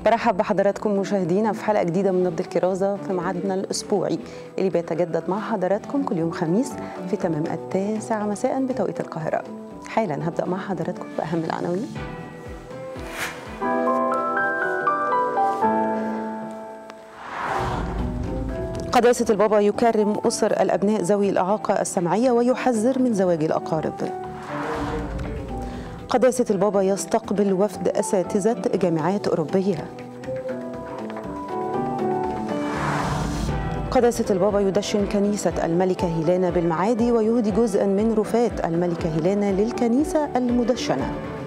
برحب بحضراتكم مشاهدينا في حلقه جديده من نبض الكرازه في ميعادنا الاسبوعي اللي بيتجدد مع حضراتكم كل يوم خميس في تمام التاسعه مساء بتوقيت القاهره. حالا هبدا مع حضراتكم باهم العناوين. قداسة البابا يكرم أسر الأبناء ذوي الإعاقة السمعية ويحذر من زواج الأقارب. قداسة البابا يستقبل وفد أساتذة جامعات أوروبية قداسة البابا يدشن كنيسة الملكة هيلانا بالمعادي ويهدي جزءا من رفات الملكة هيلانا للكنيسة المدشنة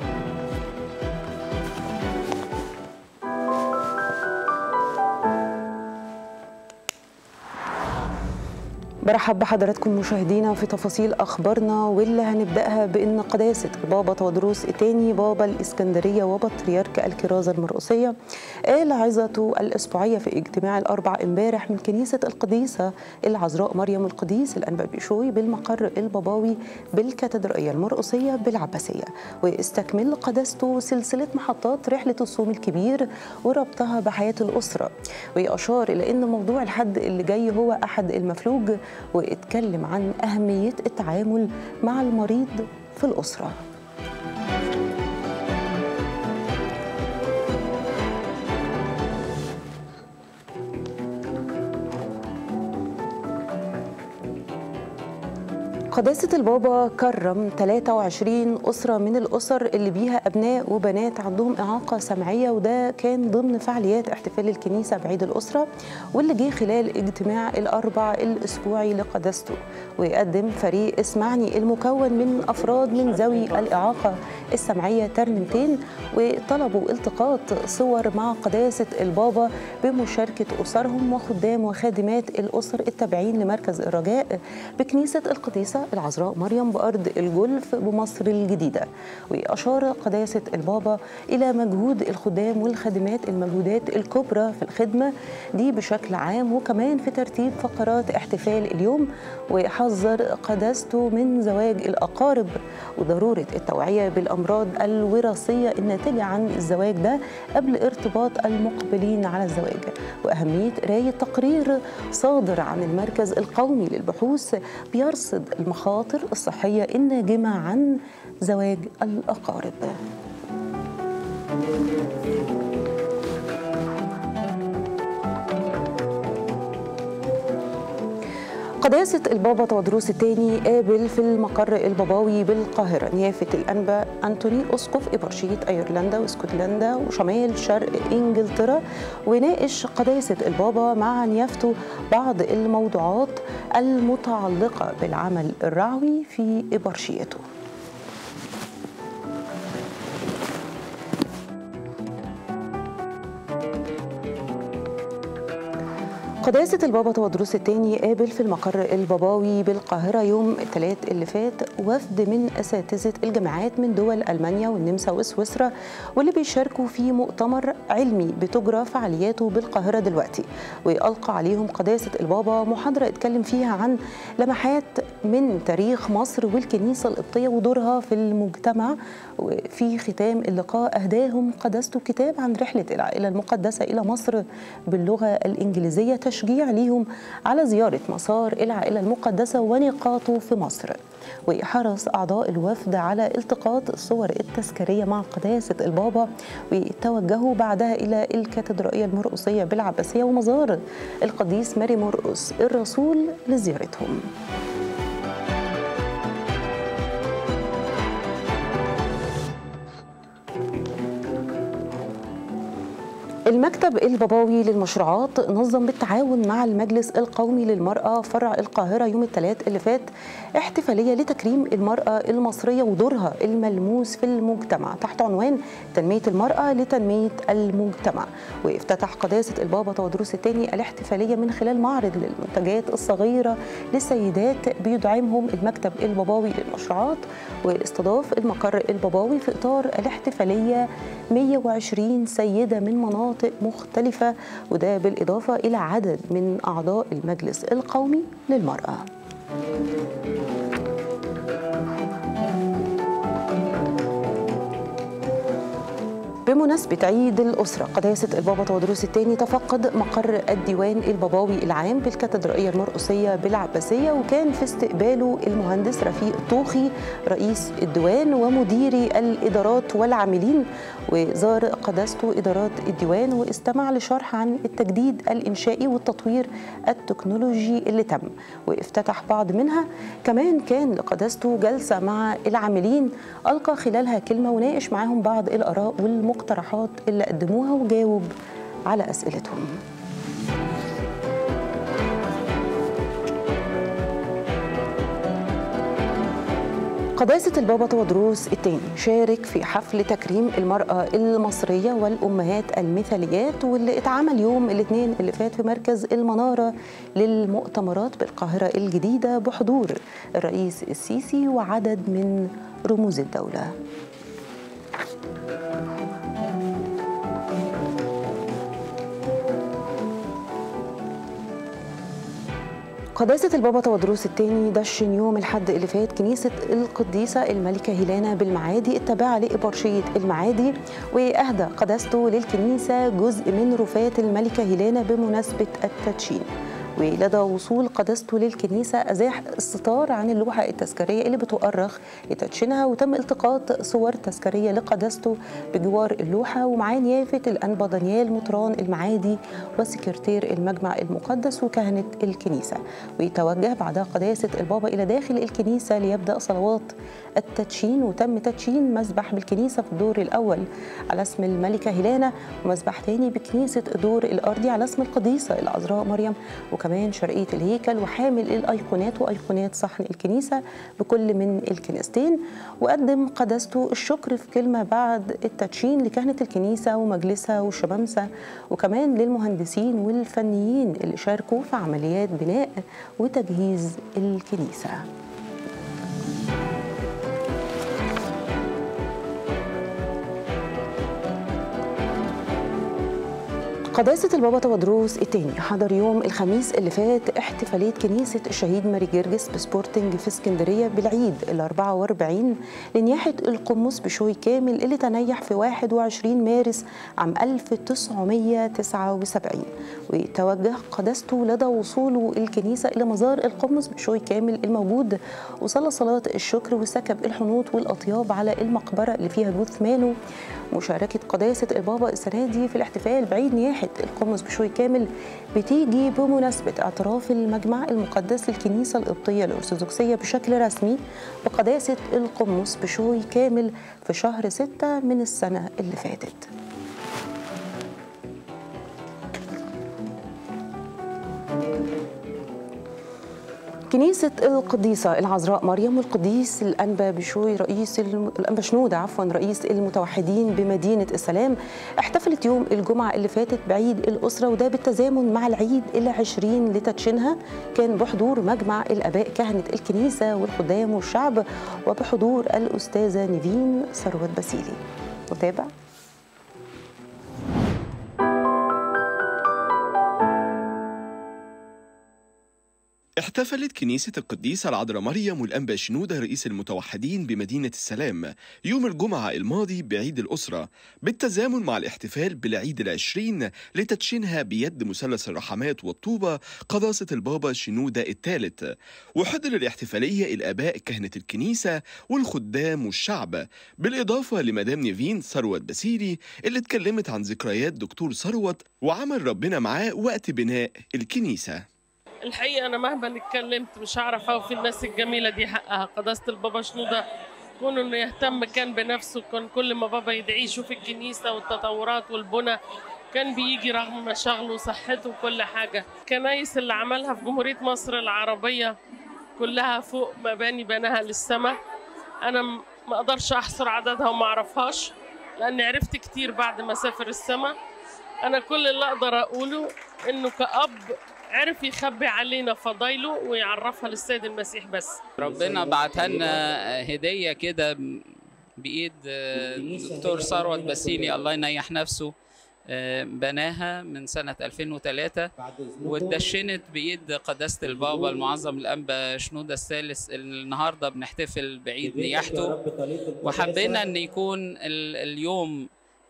برحب بحضراتكم مشاهدينا في تفاصيل اخبارنا واللي هنبداها بان قداسه بابا تودروس الثاني بابا الاسكندريه وبطريرك الكرازه المرقسيه قال عظته الاسبوعيه في اجتماع الاربع امبارح من كنيسه القديسه العذراء مريم القديس الانبا بيشوي بالمقر الباباوي بالكاتدرائيه المرقسيه بالعباسيه ويستكمل قداسته سلسله محطات رحله الصوم الكبير وربطها بحياه الاسره واشار الى ان موضوع الحد اللي جاي هو احد المفلوج واتكلم عن أهمية التعامل مع المريض في الأسرة قداسة البابا كرم 23 أسرة من الأسر اللي بيها أبناء وبنات عندهم إعاقة سمعية وده كان ضمن فعاليات احتفال الكنيسة بعيد الأسرة واللي جه خلال اجتماع الأربع الأسبوعي لقداسته ويقدم فريق اسمعني المكون من أفراد من ذوي الإعاقة السمعية ترنيمتين وطلبوا التقاط صور مع قداسة البابا بمشاركة أسرهم وخدام وخادمات الأسر التابعين لمركز الرجاء بكنيسة القديسة العذراء مريم بأرض الجلف بمصر الجديدة وأشار قداسة البابا إلى مجهود الخدام والخادمات المجهودات الكبرى في الخدمة دي بشكل عام وكمان في ترتيب فقرات احتفال اليوم ويحذر قداسته من زواج الأقارب وضرورة التوعية بالأمراض الوراثية الناتجة عن الزواج ده قبل ارتباط المقبلين على الزواج وأهمية قراية تقرير صادر عن المركز القومي للبحوث بيرصد المخاطر الصحية الناجمة عن زواج الأقارب قداسة البابا تودروس الثاني قابل في المقر الباباوي بالقاهرة نيافة الأنبا أنتوني أسقف إبرشية أيرلندا واسكتلندا وشمال شرق إنجلترا وناقش قداسة البابا مع نيافته بعض الموضوعات المتعلقة بالعمل الرعوي في إبرشيته قداسة البابا تودروس الثاني قابل في المقر الباباوي بالقاهرة يوم الثلاث اللي فات وفد من أساتذة الجامعات من دول ألمانيا والنمسا وسويسرا واللي بيشاركوا في مؤتمر علمي بتجرى فعالياته بالقاهرة دلوقتي وألقى عليهم قداسة البابا محاضرة اتكلم فيها عن لمحات من تاريخ مصر والكنيسة القبطية ودورها في المجتمع وفي ختام اللقاء أهداهم قداسته كتاب عن رحلة العائلة المقدسة إلى مصر باللغة الإنجليزية تشجيع ليهم على زيارة مسار العائلة المقدسة ونقاطه في مصر وحرص أعضاء الوفد على التقاط الصور التذكارية مع قداسة البابا وتوجهوا بعدها إلى الكاتدرائية المرقسية بالعباسية ومزار القديس ماري مرقس الرسول لزيارتهم المكتب الباباوي للمشروعات نظم بالتعاون مع المجلس القومي للمرأة فرع القاهرة يوم الثلاث اللي فات احتفالية لتكريم المرأة المصرية ودورها الملموس في المجتمع تحت عنوان تنمية المرأة لتنمية المجتمع وافتتح قداسة البابا تودروس الثاني الاحتفالية من خلال معرض للمنتجات الصغيرة للسيدات بيدعمهم المكتب الباباوي للمشروعات واستضاف المقر الباباوي في إطار الاحتفالية 120 سيدة من مناطق مختلفة وده بالإضافة إلى عدد من أعضاء المجلس القومي للمرأة بمناسبة عيد الأسرة قداسة البابا تودروس الثاني تفقد مقر الديوان البابوي العام بالكاتدرائية المرقسية بالعباسية وكان في استقباله المهندس رفيق طوخي رئيس الديوان ومديري الإدارات والعاملين وزار قداسته إدارات الديوان واستمع لشرح عن التجديد الإنشائي والتطوير التكنولوجي اللي تم وافتتح بعض منها كمان كان لقداسته جلسة مع العاملين ألقى خلالها كلمة وناقش معاهم بعض الآراء والمقترحات اللي قدموها وجاوب على أسئلتهم قداسة البابا تودروس الثاني شارك في حفل تكريم المرأة المصرية والأمهات المثاليات واللي اتعمل يوم الاثنين اللي فات في مركز المنارة للمؤتمرات بالقاهرة الجديدة بحضور الرئيس السيسي وعدد من رموز الدولة قداسة البابا تودروس الثاني دشن يوم الحد اللي فات كنيسة القديسة الملكة هيلانا بالمعادي التابعة لإبرشية المعادي وأهدى قداسته للكنيسة جزء من رفات الملكة هيلانا بمناسبة التدشين ولدى وصول قداسته للكنيسة أزاح الستار عن اللوحة التذكارية اللي بتؤرخ لتدشينها وتم التقاط صور تذكارية لقداسته بجوار اللوحة ومعاه نيافة الأنبا دانيال مطران المعادي وسكرتير المجمع المقدس وكهنة الكنيسة ويتوجه بعدها قداسة البابا إلى داخل الكنيسة ليبدأ صلوات التدشين وتم تدشين مسبح بالكنيسة في الدور الأول على اسم الملكة هيلانا ومسبح تاني بكنيسة الدور الأرضي على اسم القديسة العذراء مريم وكمان شرقية الهيكل وحامل الأيقونات وأيقونات صحن الكنيسة بكل من الكنيستين وقدم قداسته الشكر في كلمة بعد التدشين لكهنة الكنيسة ومجلسها والشمامسة وكمان للمهندسين والفنيين اللي شاركوا في عمليات بناء وتجهيز الكنيسة قداسة البابا تودروس الثاني حضر يوم الخميس اللي فات احتفالية كنيسة الشهيد ماري جرجس بسبورتنج في اسكندرية بالعيد ال 44 لنياحة القمص بشوي كامل اللي تنيح في 21 مارس عام 1979 وتوجه قداسته لدى وصوله الكنيسة إلى مزار القمص بشوي كامل الموجود وصلى صلاة الشكر وسكب الحنوط والأطياب على المقبرة اللي فيها جثمانه مشاركة قداسة البابا السنة دي في الاحتفال بعيد نياحة القمص بشوي كامل بتيجي بمناسبة اعتراف المجمع المقدس للكنيسة القبطية الأرثوذكسية بشكل رسمي بقداسة القمص بشوي كامل في شهر ستة من السنة اللي فاتت كنيسة القديسة العذراء مريم والقديس الأنبا بشوي رئيس الم... الأنبا شنودة عفوا رئيس المتوحدين بمدينة السلام احتفلت يوم الجمعة اللي فاتت بعيد الأسرة وده بالتزامن مع العيد العشرين لتدشينها كان بحضور مجمع الآباء كهنة الكنيسة والخدام والشعب وبحضور الأستاذة نيفين ثروت بسيلي نتابع احتفلت كنيسة القديسة العذراء مريم والأنبا شنودة رئيس المتوحدين بمدينة السلام يوم الجمعة الماضي بعيد الأسرة بالتزامن مع الاحتفال بالعيد العشرين لتدشينها بيد مثلث الرحمات والطوبة قداسة البابا شنودة الثالث وحضر الاحتفالية الآباء كهنة الكنيسة والخدام والشعب بالإضافة لمدام نيفين ثروت بسيري اللي اتكلمت عن ذكريات دكتور ثروت وعمل ربنا معاه وقت بناء الكنيسة الحقيقه انا مهما اتكلمت مش هعرف اوفي الناس الجميله دي حقها قداسه البابا شنوده كونه انه يهتم كان بنفسه كان كل ما بابا يدعيه يشوف الكنيسه والتطورات والبنى كان بيجي رغم مشاغله وصحته وكل حاجه الكنايس اللي عملها في جمهوريه مصر العربيه كلها فوق مباني بناها للسماء انا ما اقدرش احصر عددها وما اعرفهاش لاني عرفت كتير بعد ما سافر السماء انا كل اللي اقدر اقوله انه كاب عرف يخبي علينا فضايله ويعرفها للسيد المسيح بس ربنا بعتها لنا هديه كده بايد دكتور ثروت بسيلي الله ينيح نفسه بناها من سنة 2003 واتدشنت بإيد قداسة البابا المعظم الأنبا شنودة الثالث النهاردة بنحتفل بعيد نياحته وحبينا أن يكون اليوم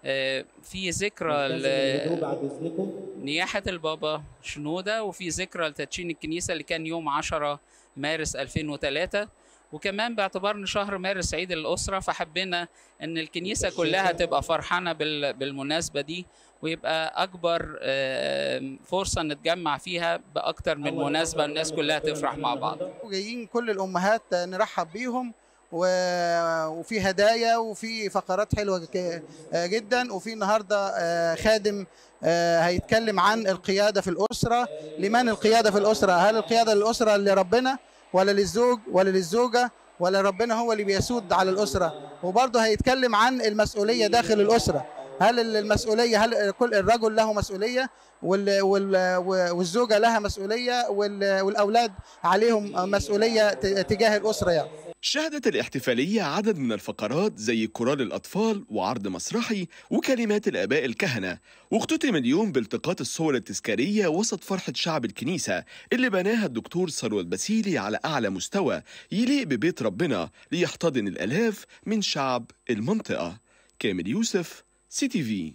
آه، في ذكرى ل- نياحة البابا شنودة وفي ذكرى لتدشين الكنيسة اللي كان يوم 10 مارس 2003 وكمان باعتبار ان شهر مارس عيد الأسرة فحبينا ان الكنيسة كلها تبقى فرحانة بال- بالمناسبة دي ويبقى أكبر آه، فرصة نتجمع فيها بأكتر من مناسبة الناس كلها تفرح مع بعض وجايين كل الامهات نرحب بيهم و- وفي هدايا وفي فقرات حلوه ك- جدا وفي النهارده آه، خادم آه، هيتكلم عن القياده في الاسره لمن القياده في الاسره هل القياده للاسره لربنا ولا للزوج ولا للزوجه ولا ربنا هو اللي بيسود على الاسره وبرضه هيتكلم عن المسؤوليه داخل الاسره هل المسؤوليه هل كل الرجل له مسؤوليه وال وال والزوجه لها مسؤوليه وال- والاولاد عليهم مسؤوليه ت- تجاه الاسره يعني شهدت الاحتفالية عدد من الفقرات زي كورال الأطفال وعرض مسرحي وكلمات الآباء الكهنة واختتم اليوم بالتقاط الصور التذكارية وسط فرحة شعب الكنيسة اللي بناها الدكتور ثروت بسيلي على أعلى مستوى يليق ببيت ربنا ليحتضن الآلاف من شعب المنطقة كامل يوسف سي تي في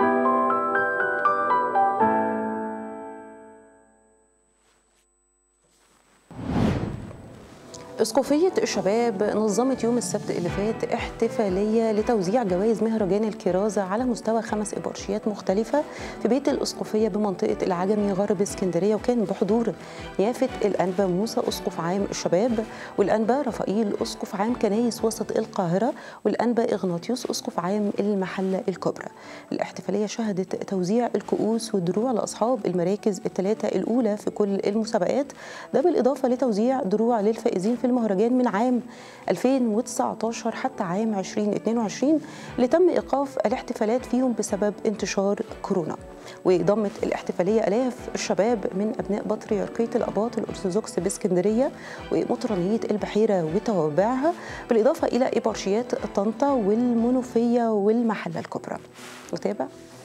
اسقفية الشباب نظمت يوم السبت اللي فات احتفالية لتوزيع جوائز مهرجان الكرازة على مستوى خمس إبرشيات مختلفة في بيت الأسقفية بمنطقة العجمي غرب اسكندرية وكان بحضور يافت الأنبا موسى أسقف عام الشباب والأنبا رفائيل أسقف عام كنايس وسط القاهرة والأنبا إغناطيوس أسقف عام المحلة الكبرى الاحتفالية شهدت توزيع الكؤوس والدروع لأصحاب المراكز الثلاثة الأولى في كل المسابقات ده بالإضافة لتوزيع دروع للفائزين في المهرجان من عام 2019 حتى عام 2022 اللي تم إيقاف الاحتفالات فيهم بسبب انتشار كورونا وضمت الاحتفالية آلاف الشباب من أبناء بطريركية الأباط الأرثوذكس باسكندرية ومطرانية البحيرة وتوابعها بالإضافة إلى إبرشيات طنطا والمنوفية والمحلة الكبرى نتابع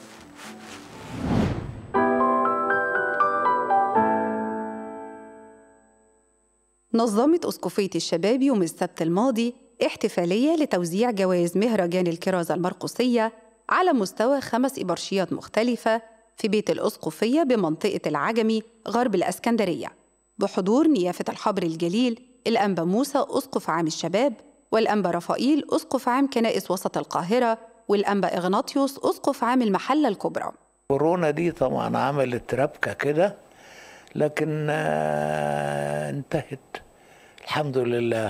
نظمت أسقفية الشباب يوم السبت الماضي احتفالية لتوزيع جوائز مهرجان الكرازة المرقسية على مستوى خمس إبرشيات مختلفة في بيت الأسقفية بمنطقة العجمي غرب الأسكندرية بحضور نيافة الحبر الجليل الأنبا موسى أسقف عام الشباب والأنبا رفائيل أسقف عام كنائس وسط القاهرة والأنبا إغناطيوس أسقف عام المحلة الكبرى كورونا دي طبعا عملت ربكة كده لكن آه، انتهت الحمد لله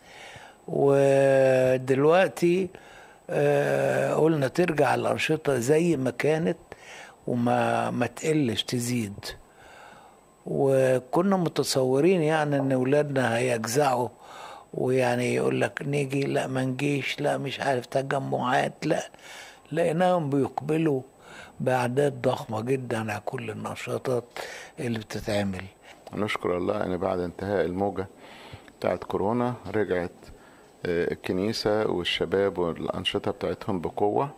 ودلوقتي آه، قلنا ترجع الأنشطة زي ما كانت وما ما تقلش تزيد وكنا متصورين يعني ان ولادنا هيجزعوا ويعني يقول لك نيجي لا ما نجيش لا مش عارف تجمعات لا لقيناهم بيقبلوا بأعداد ضخمة جدا على كل النشاطات اللي بتتعمل نشكر الله ان بعد انتهاء الموجة بتاعت كورونا رجعت آه، الكنيسة والشباب والأنشطة بتاعتهم بقوة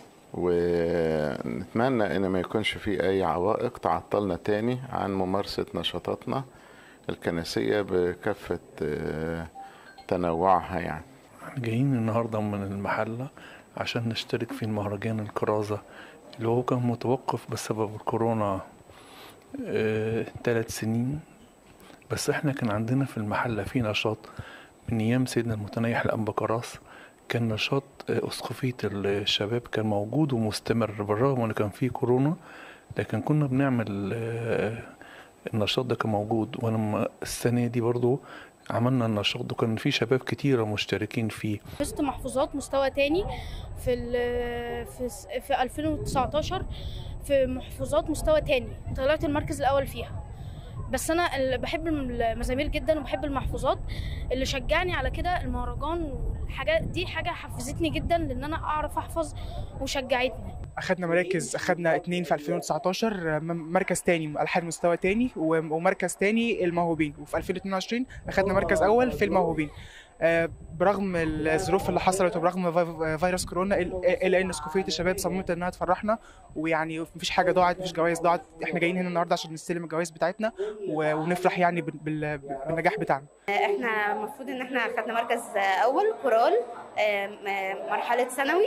ونتمنى ان ما يكونش في اي عوائق تعطلنا تاني عن ممارسة نشاطاتنا الكنسية بكافة آه، تنوعها يعني احنا جايين النهاردة من المحلة عشان نشترك في المهرجان الكرازة اللي هو كان متوقف بسبب الكورونا آه، ثلاث سنين بس احنا كان عندنا في المحلة في نشاط من أيام سيدنا المتنيح الأنبا كراس كان نشاط آه، أسقفية الشباب كان موجود ومستمر بالرغم إن كان فيه كورونا لكن كنا بنعمل آه، النشاط ده كان موجود ولما السنة دي برضو عملنا النشاط ده كان في شباب كتيرة مشتركين فيه فزت محفوظات مستوى تاني في ال- في س- في 2019 في محفوظات مستوى تاني طلعت المركز الاول فيها بس انا اللي بحب المزامير جدا وبحب المحفوظات اللي شجعني على كده المهرجان والحاجات دي حاجه حفزتني جدا لان انا اعرف احفظ وشجعتني اخدنا مراكز اخدنا اتنين في 2019 م- مركز تاني الحاد مستوى تاني و- ومركز تاني الموهوبين وفي 2022 اخدنا مركز اول في الموهوبين آه، برغم الظروف اللي حصلت وبرغم في- فيروس كورونا ال- الا ان اسقفيه الشباب صممت انها تفرحنا ويعني مفيش حاجه ضاعت مفيش جوائز ضاعت احنا جايين هنا النهارده عشان نستلم الجوائز بتاعتنا و- ونفرح يعني بال- بال- بالنجاح بتاعنا احنا المفروض ان احنا خدنا مركز اول كورال آم، آم، مرحله ثانوي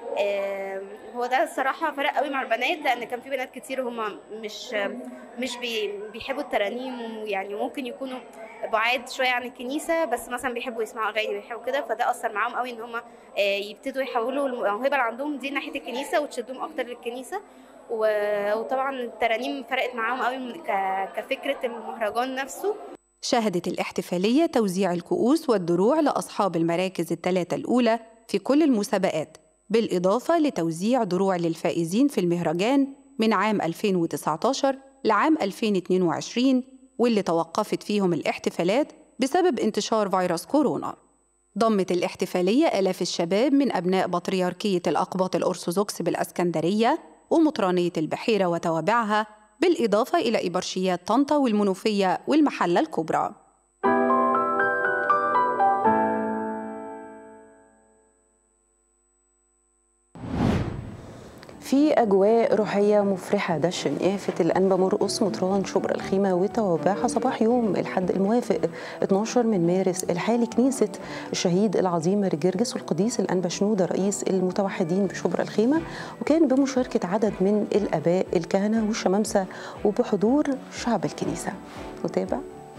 آم، هو ده الصراحة فرق قوي مع البنات لأن كان في بنات كتير هم مش مش بي بيحبوا الترانيم ويعني ممكن يكونوا بعاد شوية عن الكنيسة بس مثلا بيحبوا يسمعوا أغاني بيحبوا كده فده أثر معاهم قوي إن هم آه، يبتدوا يحولوا الموهبة اللي عندهم دي ناحية الكنيسة وتشدهم أكتر للكنيسة و- وطبعا الترانيم فرقت معاهم قوي ك- كفكرة المهرجان نفسه شهدت الاحتفالية توزيع الكؤوس والدروع لأصحاب المراكز الثلاثة الأولى في كل المسابقات بالإضافة لتوزيع دروع للفائزين في المهرجان من عام 2019 لعام 2022 واللي توقفت فيهم الاحتفالات بسبب انتشار فيروس كورونا ضمت الاحتفالية آلاف الشباب من أبناء بطريركية الأقباط الأرثوذكس بالأسكندرية ومطرانية البحيرة وتوابعها بالإضافة إلى إبرشيات طنطا والمنوفية والمحلة الكبرى في أجواء روحية مفرحة دشن يافة الأنبا مرقص مطران شبرا الخيمة وتوابعها صباح يوم الحد الموافق 12 من مارس الحالي كنيسة الشهيد العظيم ماري جرجس والقديس الأنبا شنودة رئيس المتوحدين بشبرا الخيمة وكان بمشاركة عدد من الآباء الكهنة والشمامسة وبحضور شعب الكنيسة نتابع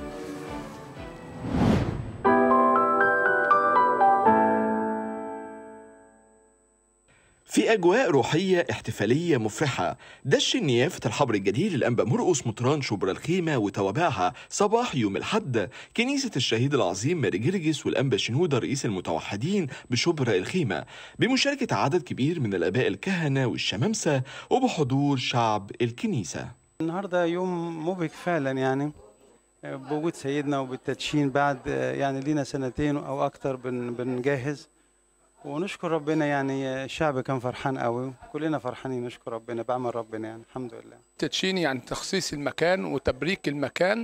في أجواء روحية احتفالية مفرحة دش نيافة الحبر الجديد الأنبا مرقص مطران شبرا الخيمة وتوابعها صباح يوم الحد كنيسة الشهيد العظيم ماري جرجس والأنبا شنودة رئيس المتوحدين بشبرا الخيمة بمشاركة عدد كبير من الآباء الكهنة والشمامسة وبحضور شعب الكنيسة النهارده يوم مبهج فعلا يعني بوجود سيدنا وبالتدشين بعد يعني لينا سنتين او اكتر بن بنجهز ونشكر ربنا يعني الشعب كان فرحان قوي كلنا فرحانين نشكر ربنا بعمل ربنا يعني الحمد لله تدشين يعني تخصيص المكان وتبريك المكان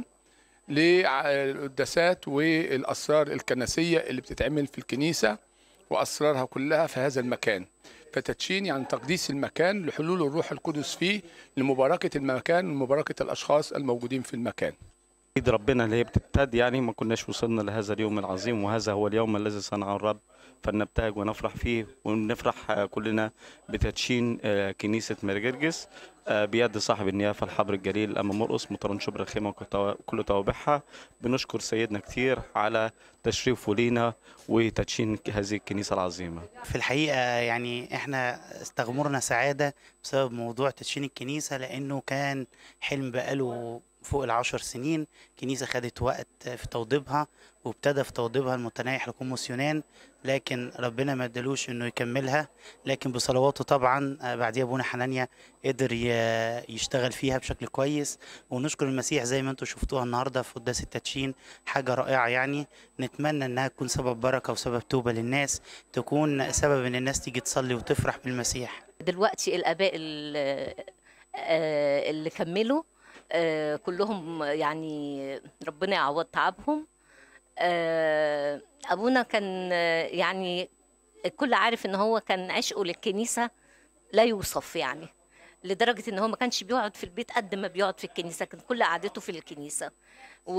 للقداسات والاسرار الكنسيه اللي بتتعمل في الكنيسه واسرارها كلها في هذا المكان فتدشين يعني تقديس المكان لحلول الروح القدس فيه لمباركه المكان ومباركه الاشخاص الموجودين في المكان ايد ربنا اللي هي بتبتدي يعني ما كناش وصلنا لهذا اليوم العظيم وهذا هو اليوم الذي صنعه الرب فلنبتهج ونفرح فيه ونفرح آه، كلنا بتدشين آه، كنيسة مارجرجس آه، بيد صاحب النيافة الحبر الجليل أما مرقص مطران شبر الخيمة وكل توابعها بنشكر سيدنا كتير على تشريفه لينا وتدشين هذه الكنيسة العظيمة في الحقيقة يعني احنا استغمرنا سعادة بسبب موضوع تدشين الكنيسة لأنه كان حلم بقاله فوق العشر سنين كنيسة خدت وقت في توضيبها وابتدى في توضيبها المتنايح لكوموس يونان لكن ربنا ما ادالوش انه يكملها لكن بصلواته طبعا آه، بعديها ابونا حنانيا قدر ي- يشتغل فيها بشكل كويس ونشكر المسيح زي ما انتم شفتوها النهارده في قداس التدشين حاجه رائعه يعني نتمنى انها تكون سبب بركه وسبب توبه للناس تكون سبب ان الناس تيجي تصلي وتفرح بالمسيح دلوقتي الآباء ال- آه، اللي كملوا آه، كلهم يعني ربنا يعوض تعبهم آه، أبونا كان آه، يعني الكل عارف إن هو كان عشقه للكنيسة لا يوصف يعني لدرجة إن هو ما كانش بيقعد في البيت قد ما بيقعد في الكنيسة كان كل قعدته في الكنيسة و...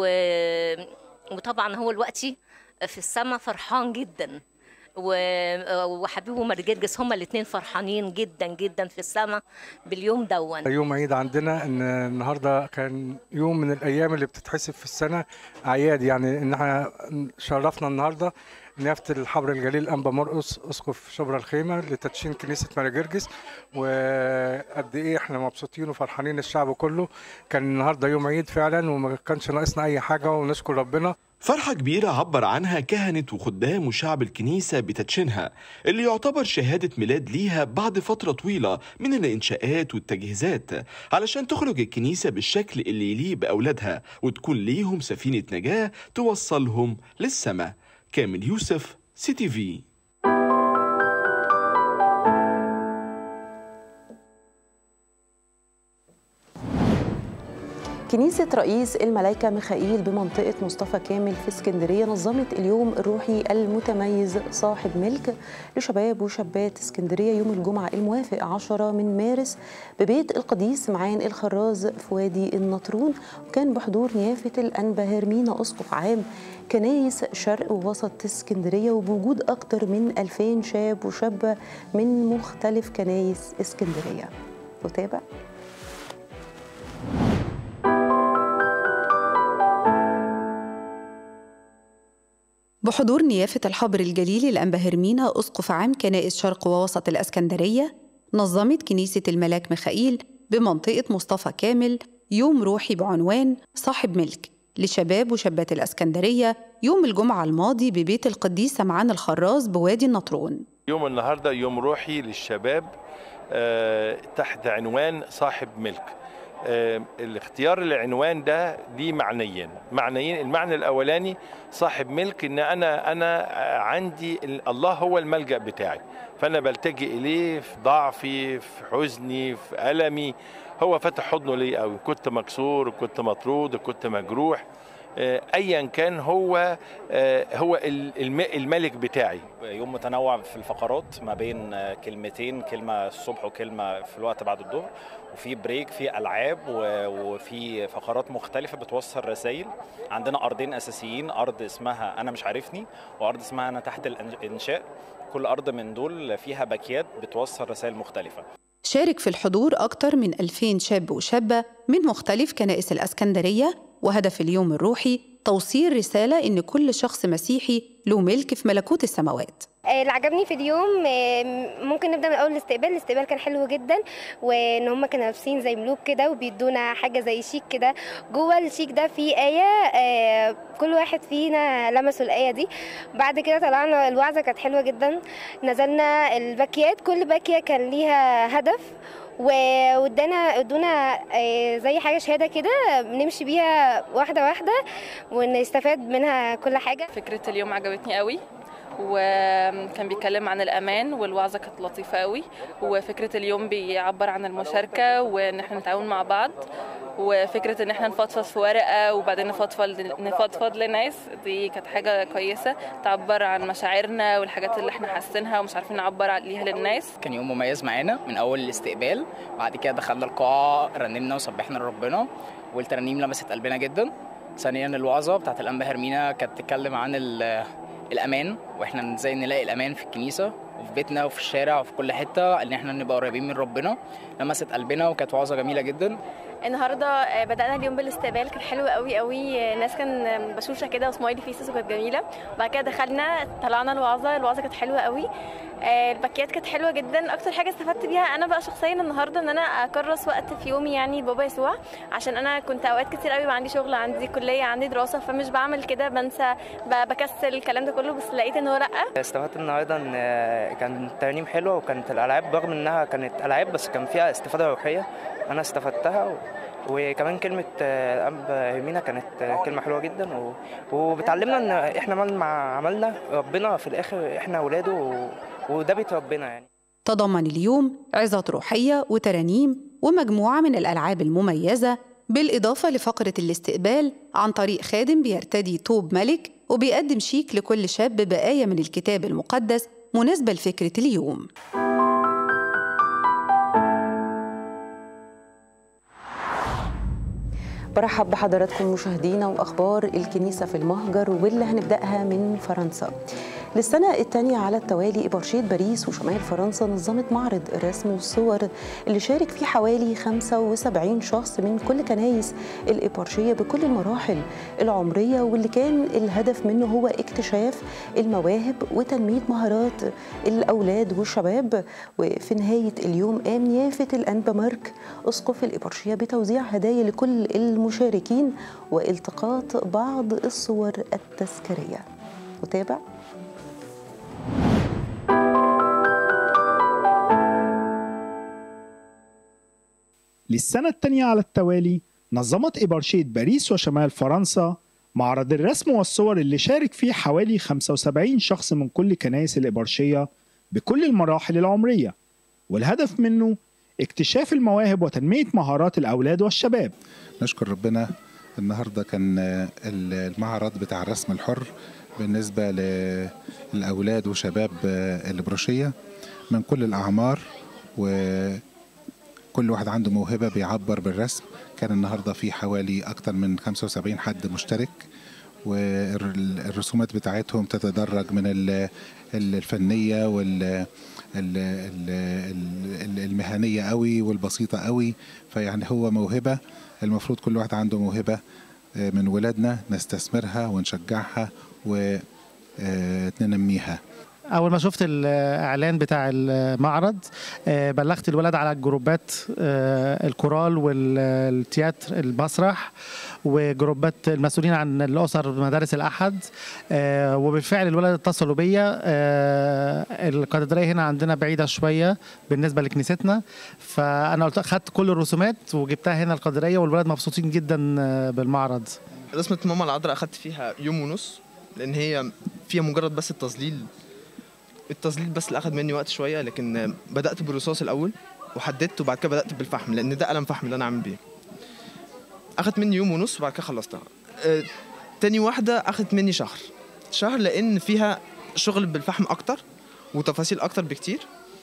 وطبعا هو دلوقتي في السماء فرحان جدا و- وحبيبه مرجرجس هما الاثنين فرحانين جدا جدا في السماء باليوم دون يوم عيد عندنا ان النهارده كان يوم من الايام اللي بتتحسب في السنه اعياد يعني ان احنا شرفنا النهارده نيافه الحبر الجليل انبا مرقص اسقف شبرا الخيمه لتدشين كنيسه مراجرجس وقد ايه احنا مبسوطين وفرحانين الشعب كله كان النهارده يوم عيد فعلا وما كانش ناقصنا اي حاجه ونشكر ربنا فرحة كبيرة عبر عنها كهنة وخدام وشعب الكنيسة بتدشينها اللي يعتبر شهادة ميلاد ليها بعد فترة طويلة من الإنشاءات والتجهيزات علشان تخرج الكنيسة بالشكل اللي يليق بأولادها وتكون ليهم سفينة نجاة توصلهم للسماء كامل يوسف سي تي في كنيسة رئيس الملايكة ميخائيل بمنطقة مصطفى كامل في اسكندرية نظمت اليوم الروحي المتميز صاحب ملك لشباب وشابات اسكندرية يوم الجمعة الموافق 10 من مارس ببيت القديس معان الخراز في وادي النطرون وكان بحضور نيافة الأنبا هرمينا أسقف عام كنايس شرق ووسط اسكندرية وبوجود أكثر من 2000 شاب وشابة من مختلف كنايس اسكندرية وتابع بحضور نيافة الحبر الجليل الأنبا هرمينا أسقف عام كنائس شرق ووسط الأسكندرية نظمت كنيسة الملاك ميخائيل بمنطقة مصطفى كامل يوم روحي بعنوان صاحب ملك لشباب وشابات الأسكندرية يوم الجمعة الماضي ببيت القديس سمعان الخراز بوادي النطرون يوم النهارده يوم روحي للشباب آه، تحت عنوان صاحب ملك آه، الاختيار العنوان ده ليه معنيين معنيين المعنى الاولاني صاحب ملك ان انا انا عندي ال- الله هو الملجا بتاعي فانا بلتجئ اليه في ضعفي في حزني في المي هو فتح حضنه لي قوي كنت مكسور كنت مطرود كنت مجروح آه، ايا كان هو آه، هو ال- الم- الملك بتاعي يوم متنوع في الفقرات ما بين آه، كلمتين كلمة الصبح وكلمة في الوقت بعد الظهر وفي بريك في ألعاب و- وفي فقرات مختلفة بتوصل رسائل عندنا أرضين أساسيين أرض اسمها أنا مش عارفني وأرض اسمها أنا تحت الإنشاء كل أرض من دول فيها باكيات بتوصل رسائل مختلفة شارك في الحضور أكثر من 2000 شاب وشابة من مختلف كنائس الأسكندرية وهدف اليوم الروحي توصيل رسالة إن كل شخص مسيحي له ملك في ملكوت السماوات آه، اللي عجبني في اليوم آه، ممكن نبدا من اول الاستقبال الاستقبال كان حلو جدا وان هم كانوا لابسين زي ملوك كده وبيدونا حاجه زي شيك كده جوه الشيك ده في ايه آه، كل واحد فينا لمسوا الايه دي بعد كده طلعنا الوعظه كانت حلوه جدا نزلنا الباكيات كل باكيه كان ليها هدف و- وادانا ادونا آه، زي حاجه شهاده كده بنمشي بيها واحده واحده ونستفاد منها كل حاجه فكرة اليوم عجبتني قوي وكان بيتكلم عن الأمان والوعظة كانت لطيفة قوي وفكرة اليوم بيعبر عن المشاركة وإن احنا نتعاون مع بعض وفكرة إن احنا نفضفض في ورقة وبعدين نفضفض نفضفض لناس دي كانت حاجة كويسة تعبر عن مشاعرنا والحاجات اللي احنا حاسينها ومش عارفين نعبر ليها للناس كان يوم مميز معانا من اول الاستقبال بعد كده دخلنا القاعه رنمنا وسبحنا لربنا والترانيم لمست قلبنا جدا ثانيا الوعظه بتاعت الانبا هرمينا كانت بتتكلم عن ال- الامان واحنا ازاي نلاقي الامان في الكنيسه وفي بيتنا وفي الشارع وفي كل حته ان احنا نبقى قريبين من ربنا لمست قلبنا وكانت وعظه جميله جدا النهارده آه، بدأنا اليوم بالاستقبال كان حلو قوي قوي آه، الناس كان آه، بشوشه كده وسمايلي فيسز وكانت جميله وبعد كده دخلنا طلعنا الوعظه الوعظه كانت حلوه قوي آه، الباكيات كانت حلوه جدا اكتر حاجه استفدت بيها انا بقى شخصيا النهارده ان انا اكرس وقت في يومي يعني لبابا يسوع عشان انا كنت اوقات كتير قوي عندي شغل عندي كليه عندي دراسه فمش بعمل كده بنسى ب- بكسل الكلام ده كله بس لقيت ان هو لا استفدت النهارده ان كان الترانيم حلوه وكانت الالعاب رغم انها كانت العاب بس كان فيها استفاده روحيه انا استفدتها و... وكمان كلمة آه، أب هيمينا كانت آه، كلمة حلوة جدا و... وبتعلمنا إن إحنا مع عملنا ربنا في الآخر إحنا ولاده و... وده بيت ربنا يعني تضمن اليوم عظات روحية وترانيم ومجموعة من الألعاب المميزة بالإضافة لفقرة الاستقبال عن طريق خادم بيرتدي طوب ملك وبيقدم شيك لكل شاب بآية من الكتاب المقدس مناسبة لفكرة اليوم برحب بحضراتكم مشاهدينا واخبار الكنيسه في المهجر واللي هنبداها من فرنسا. للسنة الثانية على التوالي إبرشية باريس وشمال فرنسا نظمت معرض الرسم والصور اللي شارك فيه حوالي 75 شخص من كل كنايس الإبرشية بكل المراحل العمرية واللي كان الهدف منه هو اكتشاف المواهب وتنمية مهارات الأولاد والشباب وفي نهاية اليوم قام نيافة الأنبا مارك أسقف الإبرشية بتوزيع هدايا لكل المشاركين والتقاط بعض الصور التذكارية وتابع للسنة الثانية على التوالي نظمت إبرشية باريس وشمال فرنسا معرض الرسم والصور اللي شارك فيه حوالي 75 شخص من كل كنائس الإبرشية بكل المراحل العمرية والهدف منه اكتشاف المواهب وتنمية مهارات الأولاد والشباب نشكر ربنا النهارده كان المعرض بتاع الرسم الحر بالنسبه للاولاد وشباب البروشيه من كل الاعمار وكل واحد عنده موهبه بيعبر بالرسم كان النهارده في حوالي اكتر من 75 حد مشترك والرسومات بتاعتهم تتدرج من الفنيه وال المهنيه قوي والبسيطه قوي فيعني هو موهبه المفروض كل واحد عنده موهبه من ولادنا نستثمرها ونشجعها وننميها اول ما شفت الاعلان بتاع المعرض بلغت الولاد على الجروبات الكورال والتياتر المسرح وجروبات المسؤولين عن الاسر مدارس الاحد وبالفعل الولاد اتصلوا بيا الكاتدرائيه هنا عندنا بعيده شويه بالنسبه لكنيستنا فانا قلت خدت كل الرسومات وجبتها هنا الكاتدرائيه والولاد مبسوطين جدا بالمعرض رسمه ماما العذراء اخدت فيها يوم ونص لان هي فيها مجرد بس التظليل التظليل بس اللي اخد مني وقت شويه لكن بدات بالرصاص الاول وحددت وبعد كده بدات بالفحم لان ده قلم فحم اللي انا عامل بيه اخدت مني يوم ونص وبعد كده خلصتها آه تاني واحده اخدت مني شهر شهر لان فيها شغل بالفحم اكتر وتفاصيل اكتر بكتير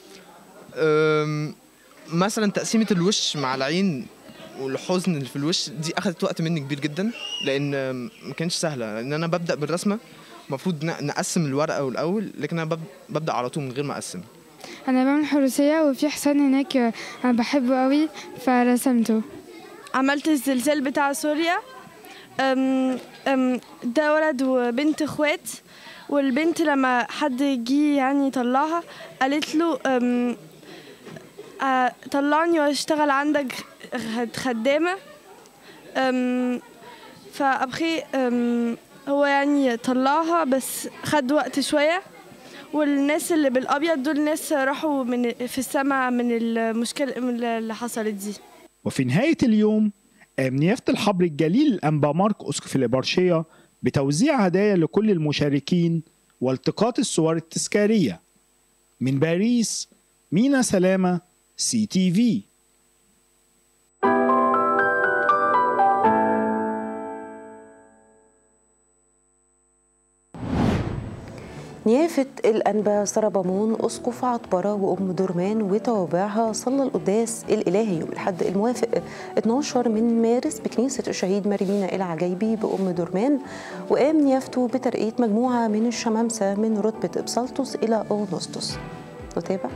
مثلا تقسيمه الوش مع العين والحزن اللي في الوش دي اخدت وقت مني كبير جدا لان ما كانش سهله لان انا ببدا بالرسمه المفروض نقسم الورقه الاول لكن انا ببدا على طول من غير ما اقسم انا بعمل حروسيه وفي حصان هناك انا بحبه قوي فرسمته عملت الزلزال بتاع سوريا أم أم ده ولد وبنت اخوات والبنت لما حد جه يعني يطلعها قالت له أم أه طلعني واشتغل عندك خدامه أم فابخي أم هو يعني طلعها بس خد وقت شوية والناس اللي بالأبيض دول ناس راحوا من في السماء من المشكلة اللي حصلت دي وفي نهاية اليوم قام نيافة الحبر الجليل الأنبا مارك أسقف الإبرشية بتوزيع هدايا لكل المشاركين والتقاط الصور التذكارية من باريس مينا سلامة سي تي في نيافة الأنبا سربمون أسقف عطبرة وأم درمان وتوابعها صلى القداس الإلهي يوم الأحد الموافق 12 من مارس بكنيسة الشهيد مريمينا العجيبي بأم درمان وقام نيافته بترقية مجموعة من الشمامسة من رتبة إبسلطس إلى أغنسطس نتابع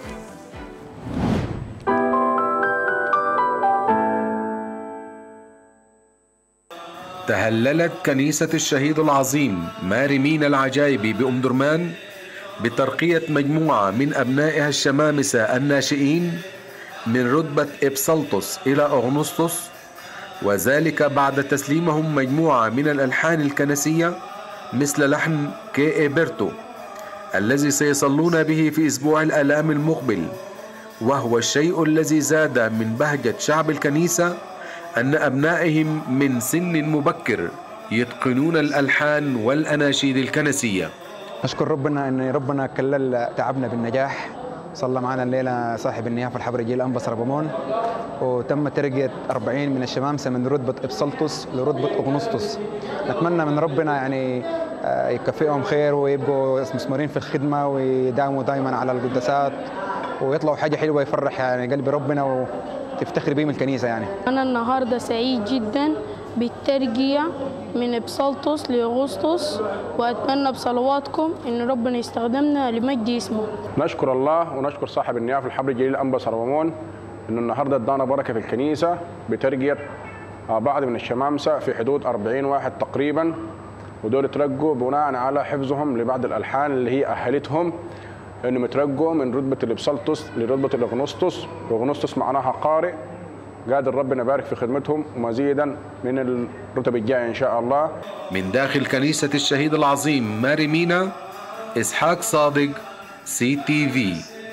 تهللت كنيسة الشهيد العظيم ماري مينا العجايبي بأم درمان بترقية مجموعة من أبنائها الشمامسة الناشئين من رتبة إبسلطس إلى أغنسطس وذلك بعد تسليمهم مجموعة من الألحان الكنسية مثل لحن كي إيبرتو الذي سيصلون به في أسبوع الآلام المقبل وهو الشيء الذي زاد من بهجة شعب الكنيسة أن أبنائهم من سن مبكر يتقنون الألحان والأناشيد الكنسية نشكر ربنا أن ربنا كلل تعبنا بالنجاح صلى معنا الليلة صاحب النيافة الحبر جيل أنبس ربمون وتم ترقية 40 من الشمامسة من رتبة إبسلطس لرتبة أغنسطس نتمنى من ربنا يعني يكفئهم خير ويبقوا مثمرين في الخدمة ويدعموا دائما على القداسات ويطلعوا حاجة حلوة يفرح يعني قلب ربنا و... تفتخر بيه من الكنيسه يعني انا النهارده سعيد جدا بالترجيع من ابسلطس لاغسطس واتمنى بصلواتكم ان ربنا يستخدمنا لمجد اسمه نشكر الله ونشكر صاحب النيافه الحبر الجليل انبا سربمون انه النهارده ادانا بركه في الكنيسه بترجيه بعض من الشمامسه في حدود 40 واحد تقريبا ودول اترقوا بناء على حفظهم لبعض الالحان اللي هي اهلتهم انهم يترقوا من رتبه الابسلطس لرتبه الاغنسطس واغنسطس معناها قارئ قادر ربنا يبارك في خدمتهم ومزيدا من الرتب الجايه ان شاء الله من داخل كنيسه الشهيد العظيم ماري مينا اسحاق صادق سي تي في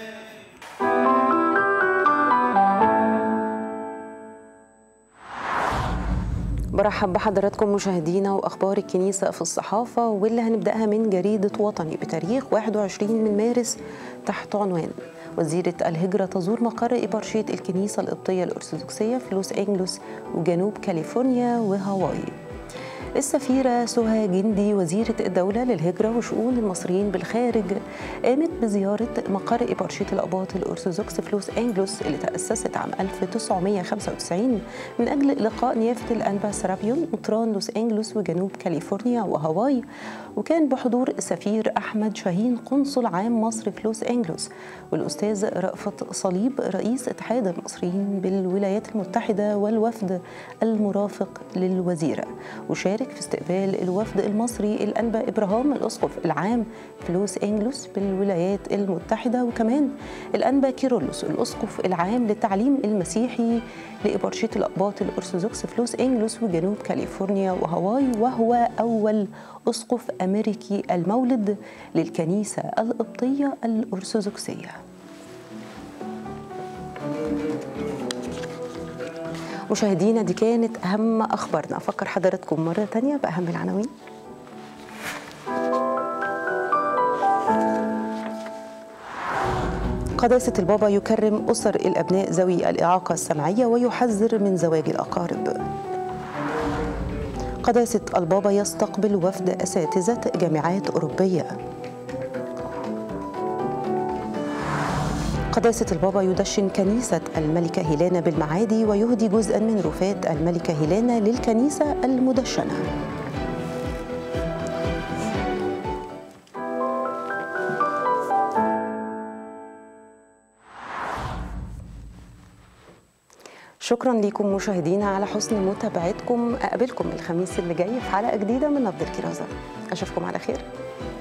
برحب بحضراتكم مشاهدينا واخبار الكنيسه في الصحافه واللي هنبداها من جريده وطني بتاريخ 21 من مارس تحت عنوان وزيرة الهجرة تزور مقر إبرشية الكنيسة القبطية الأرثوذكسية في لوس أنجلوس وجنوب كاليفورنيا وهاواي السفيرة سهى جندي وزيرة الدولة للهجرة وشؤون المصريين بالخارج قامت بزيارة مقر إبرشية الأباط الأرثوذكس في لوس أنجلوس اللي تأسست عام 1995 من أجل لقاء نيافة الأنبا سرابيون مطران لوس أنجلوس وجنوب كاليفورنيا وهاواي وكان بحضور السفير أحمد شاهين قنصل عام مصر في لوس أنجلوس والأستاذ رأفت صليب رئيس اتحاد المصريين بالولايات المتحدة والوفد المرافق للوزيرة وشارك في استقبال الوفد المصري الأنبا إبراهام الأسقف العام في لوس أنجلوس بالولايات المتحدة وكمان الأنبا كيرلس الأسقف العام للتعليم المسيحي لإبرشية الأقباط الأرثوذكس في لوس أنجلوس وجنوب كاليفورنيا وهاواي وهو أول أسقف أمريكي المولد للكنيسة القبطية الأرثوذكسية مشاهدينا دي كانت أهم أخبارنا أفكر حضراتكم مرة تانية بأهم العناوين قداسة البابا يكرم أسر الأبناء ذوي الإعاقة السمعية ويحذر من زواج الأقارب قداسة البابا يستقبل وفد أساتذة جامعات أوروبية قداسة البابا يدشن كنيسة الملكة هيلانا بالمعادي ويهدي جزءا من رفات الملكة هيلانا للكنيسة المدشنة شكرا لكم مشاهدينا على حسن متابعتكم أقابلكم الخميس اللي جاي في حلقة جديدة من نبض الكرازة أشوفكم على خير